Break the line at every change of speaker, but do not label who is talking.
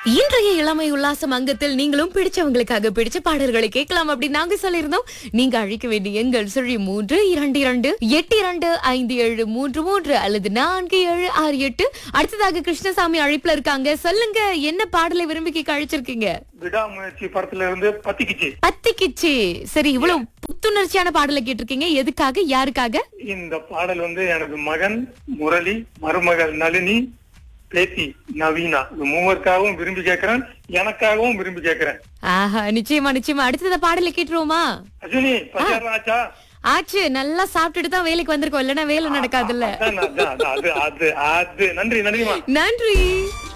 இன்றைய இளமை உல்லாசம் அங்கத்தில் நீங்களும் பிடிச்சவங்களுக்காக பிடிச்ச பாடல்களை கேட்கலாம் அப்படின்னு நாங்க சொல்லியிருந்தோம் நீங்க அழைக்க வேண்டிய எங்கள் சுழி மூன்று இரண்டு இரண்டு எட்டு இரண்டு ஐந்து ஏழு மூன்று மூன்று அல்லது நான்கு ஏழு ஆறு எட்டு அடுத்ததாக கிருஷ்ணசாமி அழைப்புல இருக்காங்க சொல்லுங்க என்ன பாடலை விரும்பி கேட்க அழைச்சிருக்கீங்க
விடாமுயற்சி படத்துல இருந்து பத்திக்குச்சு
பத்திக்கிச்சு சரி இவ்வளவு புத்துணர்ச்சியான பாடலை கேட்டிருக்கீங்க எதுக்காக யாருக்காக
இந்த பாடல் வந்து எனது மகன் முரளி மருமகள் நளினி பேத்தி நவீனா இது மூவருக்காகவும் விரும்பி கேட்கிறேன் எனக்காகவும் விரும்பி கேட்கிறேன்
ஆஹா நிச்சயமா நிச்சயமா அடுத்தத பாடலை கேட்டுருவோமா
அஸ்வினி பத்தியாரம் ஆச்சா
ஆச்சு நல்லா சாப்பிட்டுட்டு தான் வேலைக்கு வந்திருக்கோம் இல்லைன்னா வேலை நடக்காதுல்ல
அதான், அதான், அதான், அது அது அது நன்றி நன்றிமா
நன்றி